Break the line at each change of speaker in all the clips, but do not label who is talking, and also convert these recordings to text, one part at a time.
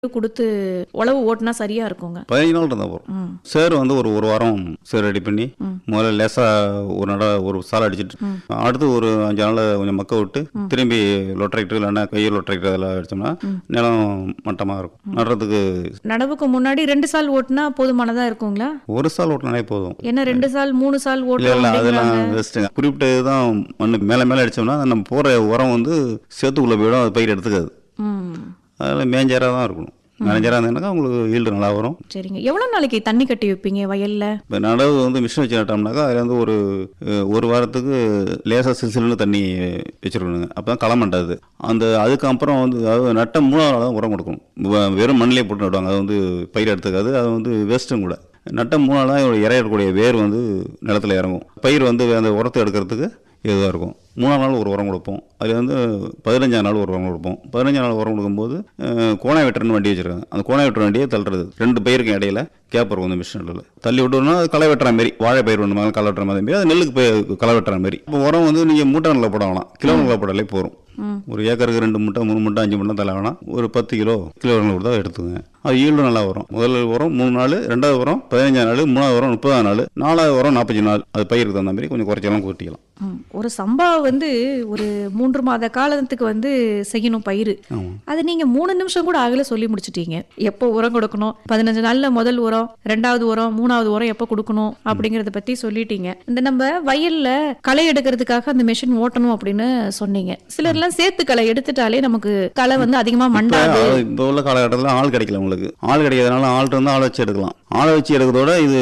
கொடுத்து உழவு ஓட்டுனா சரியா இருக்குங்க
பதினஞ்சு நாள் இருந்தால் போதும்
ம்
சேர் வந்து ஒரு ஒரு வாரம் சேர் ரெடி பண்ணி முதல்ல லேசாக ஒரு நட ஒரு சாலை அடிச்சிட்டு அடுத்து ஒரு அஞ்சு நாள் கொஞ்சம் மக்க விட்டு திரும்பி லொட்ராக்டர் இல்லைன்னா கையில் லொட்ராக்டர் அதெல்லாம் அடிச்சோம்னா நிலம் மட்டமாக இருக்கும் நடுறதுக்கு
நடவுக்கு முன்னாடி ரெண்டு சால் ஓட்டுனா போதுமானதா இருக்குங்களா
ஒரு சால் ஓட்டினாலே போதும்
என்ன ரெண்டு சால் மூணு சால்
இல்லை
ஓட்டலாம்
இல்லை
அப்படிங்கிறாங்க.
அதெல்லாம் பெஸ்ட்டுங்க குறிப்பிட்ட தான் மண்ணு மேலே மேலே அடிச்சோம்னா நம்ம போகிற உரம் வந்து சேத்துக்குள்ளே போயிடும் அது பயிர் எடுத்துக்காது
ம்
அதில் மேஞ்சேராக தான் இருக்கணும் மேனேஜராக இருந்தீங்கன்னாக்கா உங்களுக்கு ஈல்டு நல்லா வரும்
சரிங்க எவ்வளவு நாளைக்கு தண்ணி கட்டி வைப்பீங்க வயல்ல
இப்போ நடவு வந்து மிஷின் வச்சு நட்டோம்னாக்கா அதில் வந்து ஒரு அஹ், ஒரு வாரத்துக்கு லேசாக சிசில்னு தண்ணி வச்சுருக்கணுங்க அப்போ தான் களை மாட்டாது அந்த அதுக்கப்புறம் வந்து அதாவது நட்ட மூணாவது நாள் தான் உரம் கொடுக்கணும் வ- வெறும் மண்ணிலே போட்டு நடுவாங்க அது வந்து பயிர் எடுத்துக்காது அது வந்து வேஸ்ட்டும் கூட நட்ட மூணாவது தான் இதோட இறையக்கூடிய வேர் வந்து நிலத்துல இறங்கும் பயிர் வந்து அந்த உரத்தை எடுக்கிறதுக்கு இதுவாக இருக்கும் மூணாம் நாள் ஒரு உரம் கொடுப்போம் அதில் வந்து பதினஞ்சாம் நாள் ஒரு உரம் கொடுப்போம் பதினஞ்சாம் நாள் உரம் கொடுக்கும்போது அஹ், கோணா வெட்டுறன்னு வண்டி வச்சிருக்காங்க அந்த கோணா வெட்டுற வண்டியை தள்ளுறது ரெண்டு பயிருக்கும் இடையில கேப் இருக்கும் அந்த மிஷினில் தள்ளி விட்டோம்னா அது களை வெட்டுற மாதிரி வாழை பயிர் ஒன்று மாதிரி களை வெட்டுற மாதிரி மாதிரி அது நெல்லுக்கு போய் களை வெட்டுற மாதிரி இப்போ உரம் வந்து நீங்கள் மூட்டை நெல்லில் போட வேணாம் கிலோ நெல்லில் போட்டாலே போதும் ஒரு ஏக்கருக்கு ரெண்டு மூட்டை மூணு மூட்டை அஞ்சு மூட்டை தலை வேணாம் ஒரு பத்து கிலோ கிலோ உரம் கொடுத்தா எடுத்துங்க அது ஈல்டும் நல்லா வரும் முதல் உரம் மூணு நாள் ரெண்டாவது உரம் பதினஞ்சாம் நாள் மூணாவது உரம் முப்பதாம் நாள் நாலாவது உரம் நாற்பத்தஞ்சு நாள் அது பயிருக்கு தகுந்த மாதிரி கொஞ்சம் குறைச்சலாம் கூட்டிக்கலாம்
ம். ஒரு சம்பா வந்து ஒரு மூன்று மாத காலத்துக்கு வந்து செய்யணும் பயிர்
ஆமாம்
அது நீங்க மூணு நிமிஷம் கூட ஆகல சொல்லி முடிச்சிட்டீங்க எப்போ உரம் கொடுக்கணும் பதினஞ்சு நாள்ல முதல் உரம் ரெண்டாவது உரம் மூணாவது உரம் எப்போ கொடுக்கணும் அப்படிங்கறத பத்தி சொல்லிட்டீங்க இந்த நம்ம வயல்ல களை எடுக்கிறதுக்காக அந்த மெஷின் ஓட்டணும் அப்படின்னு சொன்னீங்க சிலர்லாம் சேர்த்து களை எடுத்துட்டாலே நமக்கு களை வந்து அதிகமா மண்டாது
இப்போ உள்ள காலகட்டத்தில் ஆள் கிடைக்கல உங்களுக்கு ஆள் கிடைக்காதனால ஆள் இருந்தால் ஆள் வச்சு எடுக்கலாம் ஆளை வச்சு எடுக்கிறதோட இது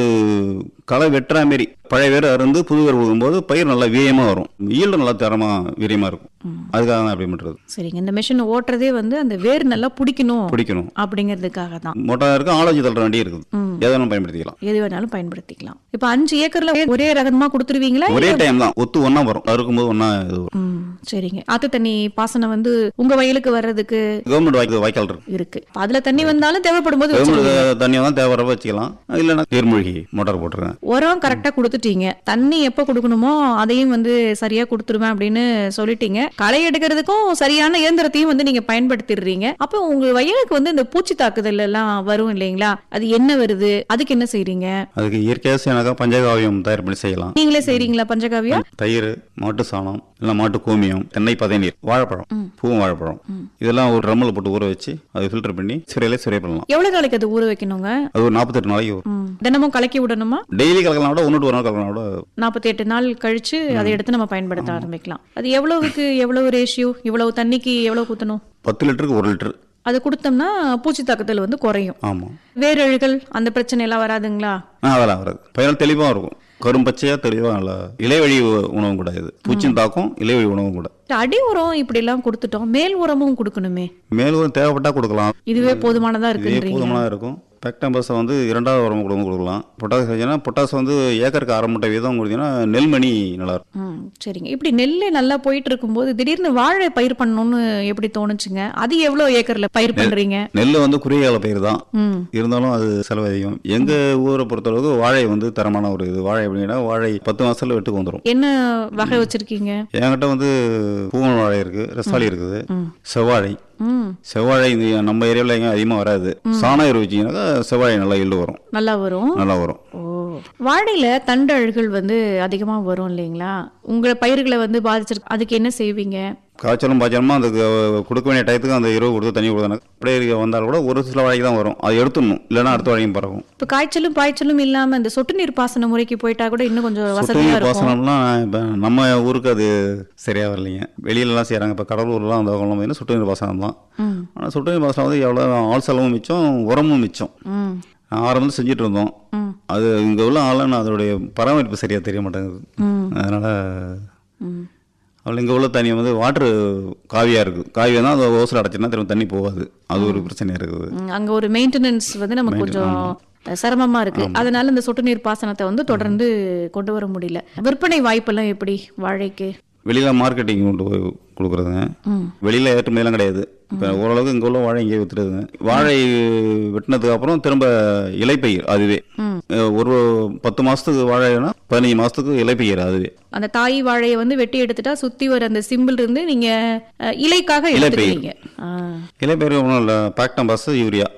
களை வெட்டுற மாரி பழைய வேர் அருந்து புது வேர் கொடுக்கும்போது பயிர் நல்லா வீரியமாக வரும் ஈல்டு நல்லா தரமாக வீரியமாக இருக்கும் அதுக்காக தான் அப்படி பண்ணுறது
சரிங்க இந்த மெஷின் ஓட்டுறதே வந்து அந்த வேர் நல்லா பிடிக்கணும்
பிடிக்கணும்
அப்படிங்கிறதுக்காக தான்
மொட்டை இருக்கு ஆள் வச்சு தள்ளுற வண்டி இருக்குது
ம்.
எதை வேணாலும் பயன்படுத்திக்கலாம்
எது வேணாலும் பயன்படுத்திக்கலாம் இப்ப அஞ்சு ஏக்கர்ல ஒரே ரகமா கொடுத்துருவீங்களா
ஒரே டைம் தான் ஒத்து ஒன்றா வரும் அறுக்கும்போது ஒன்றா இது வரும்
ம் சரிங்க ஆத்து தண்ணி பாசனம் வந்து உங்க வயலுக்கு வர்றதுக்கு
கவர்மெண்ட் வாய்க்கு வாய்க்கால் இருக்கு
இருக்கு இப்ப அதுல தண்ணி வந்தாலும் தேவைப்படும் போது வச்சிருவீங்க.
கவர்மெண்ட் தண்ணியை தான் தேவையான வச்சுக்கலாம் இல்லைன்னா நீர்மூழ்கி மோட்டார் போட்டுருக்கேன்
உரம் கரெக்டா கொடுத்துட்டீங்க தண்ணி எப்ப கொடுக்கணுமோ அதையும் வந்து சரியா கொடுத்துருவேன் அப்படின்னு சொல்லிட்டீங்க களை எடுக்கிறதுக்கும் சரியான இயந்திரத்தையும் வந்து நீங்க பயன்படுத்திடுறீங்க அப்ப உங்க வயலுக்கு வந்து இந்த பூச்சி தாக்குதல் எல்லாம் வரும் இல்லைங்களா அது என்ன வருது அதுக்கு என்ன செய்றீங்க
அதுக்கு இயற்கையாக செய்யணாக்கா பஞ்சகாவியம் தயார் பண்ணி செய்யலாம்
நீங்களே செய்றீங்களா பஞ்சகாவியா
தயிர் மாட்டு சாணம் இல்லை மாட்டு கோமியம் தென்னை பதநீர் வாழைப்பழம் பூவும் வாழைப்பழம் இதெல்லாம் ஒரு ட்ரம்மில் போட்டு ஊற வச்சு அதை ஃபில்டர் பண்ணி சிறையிலே சிறை பண்ணலாம்
எவ்வளவு நாளைக்கு அது ஊற வைக்கணுங்க
அது ஒரு நாற்பத்தெட்டு நாளைக்கு வரும்
ம். தினமும் கலக்கி விடணுமா
டெய்லி கலக்கலாம் விட ஒன்று ஒரு நாள் கலக்கலாம் விட
நாற்பத்தி எட்டு நாள் கழிச்சு அதை எடுத்து நம்ம பயன்படுத்த ஆரம்பிக்கலாம் அது எவ்வளவுக்கு எவ்வளவு ரேஷியோ இவ்வளவு தண்ணிக்கு எவ்வளவு ஊத்தணும்
பத்து லிட்டருக்கு ஒரு லிட்டர்
அது கொடுத்தோம்னா பூச்சி தாக்குதல் வந்து குறையும்
ஆமாம்
வேரழுகள் அந்த பிரச்சனை எல்லாம் வராதுங்களா
ஆ அதெல்லாம் வராது பயிரால் தெளிவாக இருக்கும் கரும்பச்சையாக தெளிவாக நல்லா இலைவழி உணவும் கூட இது பூச்சின் தாக்கம் இலைவழி உணவும் கூட
அடி உரம் இப்படி எல்லாம் கொடுத்துட்டோம் மேல் உரமும் கொடுக்கணுமே
மேல் ஒரு தேவைப்பட்டா கொடுக்கலாம்
இதுவே போதுமானதா
இதே
இருக்குன்றீங்க
போதுமானதாக இருக்கும் பெக்டம்பஸை வந்து இரண்டாவது உரம் கொடுக்க கொடுக்கலாம் பொட்டாஸ் செஞ்சோன்னா பொட்டாஸ் வந்து ஏக்கருக்கு அரை மூட்டை வீதம் கொடுத்தீங்கன்னா நெல்மணி நல்லா இருக்கும்
ம் சரிங்க இப்படி நெல் நல்லா போயிட்டு இருக்கும்போது திடீர்னு வாழை பயிர் பண்ணணும்னு எப்படி தோணுச்சுங்க அது எவ்வளவு ஏக்கர்ல பயிர் பண்றீங்க
நெல் வந்து குறுகிய கால பயிர் தான்
ம்
இருந்தாலும் அது செலவு அதிகம் எங்க ஊரை பொறுத்தளவுக்கு வாழை வந்து தரமான ஒரு இது வாழை எப்படின்னா வாழை பத்து மாசத்துல வெட்டுக்கு வந்துடும்
என்ன வகை வச்சிருக்கீங்க
என்கிட்ட வந்து பூவன் வாழை இருக்கு ரசாலி இருக்குது செவ்வாழை
ம்
செவ்வாழை இது நம்ம ஏரியாவில் எங்க அதிகமாக வராது சாண எரு வச்சிங்கனாக்கா செவ்வாழை நல்லா எள்ளு வரும்
நல்லா வரும்
நல்லா வரும்
ஓ வாழையில தண்டழுகள் வந்து அதிகமா வரும் இல்லைங்களா உங்க பயிர்களை வந்து பாதிச்சிருக்கு அதுக்கு என்ன செய்வீங்க
காய்ச்சலும் பாய்ச்சலுமா அந்த க- கொடுக்க வேண்டிய டயத்துக்கு அந்த இரவு கொடுத்து தண்ணி கொடுத்தாங்க அப்படியே இருக்க வந்தால் கூட ஒரு சில வாழைக்கு தான் வரும் அது எடுத்துடணும் இல்லைன்னா அடுத்த வாழையும் பறக்கும்
இப்ப காய்ச்சலும் பாய்ச்சலும் இல்லாம இந்த சொட்டு நீர் பாசன முறைக்கு போயிட்டா கூட இன்னும் கொஞ்சம்
சொட்டு
வசதியா
நீர்
இருக்கும்
பாசனம்லாம் இப்போ நம்ம ஊருக்கு அது சரியா வரலைங்க வெளியிலலாம் செய்கிறாங்க இப்போ கடலூர்லாம் அந்த பக்கம்லாம் பார்த்தீங்கன்னா சொட்டு நீர் பாசனம் தான்
ம்
ஆனால் சொட்டு நீர் பாசனம் வந்து எவ்வளோ ஆள் செலவும் மிச்சம் உரமும் மிச்சம்
ம்
ஆரம்பத்தில் செஞ்சுட்டு இருந்தோம்
ம்
அது இங்கே உள்ள ஆளுன்னு அதோடைய பராமரிப்பு சரியாக தெரிய மாட்டேங்குது
ம்
அதனால்
ம்
அவள் இங்கே உள்ள தண்ணி வந்து வாட்ரு காவியாக இருக்குது காவியாக தான் அது ஓசல் அடைச்சுன்னா திரும்ப தண்ணி போகாது அது ஒரு பிரச்சனையாக இருக்குது
ம், அங்க ஒரு மெயின்டெனன்ஸ் வந்து நமக்கு கொஞ்சம் சிரமமா இருக்கு அதனால இந்த சொட்டு நீர் பாசனத்தை வந்து தொடர்ந்து கொண்டு வர முடியல விற்பனை வாய்ப்பெல்லாம் எப்படி வாழைக்கு
வெளியில் மார்க்கெட்டிங் கொண்டு போய் கொடுக்குறதுங்க
ம்
வெளியில் ஏற்றுமதியெல்லாம் கிடையாது இப்போ ஓரளவுக்கு இங்கே உள்ள வாழை இங்கே வித்துடுதுங்க வாழை வெட்டினதுக்கு அப்புறம் திரும்ப இலைப்பயிர் அதுவே
ம்
அஹ், ஒரு பத்து மாதத்துக்கு வாழைனா பதினஞ்சு மாதத்துக்கு இலைப்பெய்யர் அதுவே
அந்த தாய் வாழையை வந்து வெட்டி எடுத்துட்டா சுத்தி வர அந்த சிம்பிள் இருந்து நீங்க அஹ், இலைக்காக
இலைப்பை.
எடுத்துக்கிறீங்க ஆ.
இலைப்பெயர் ஒன்றும் இல்லை பாக்டம் பாஸ் யூரியா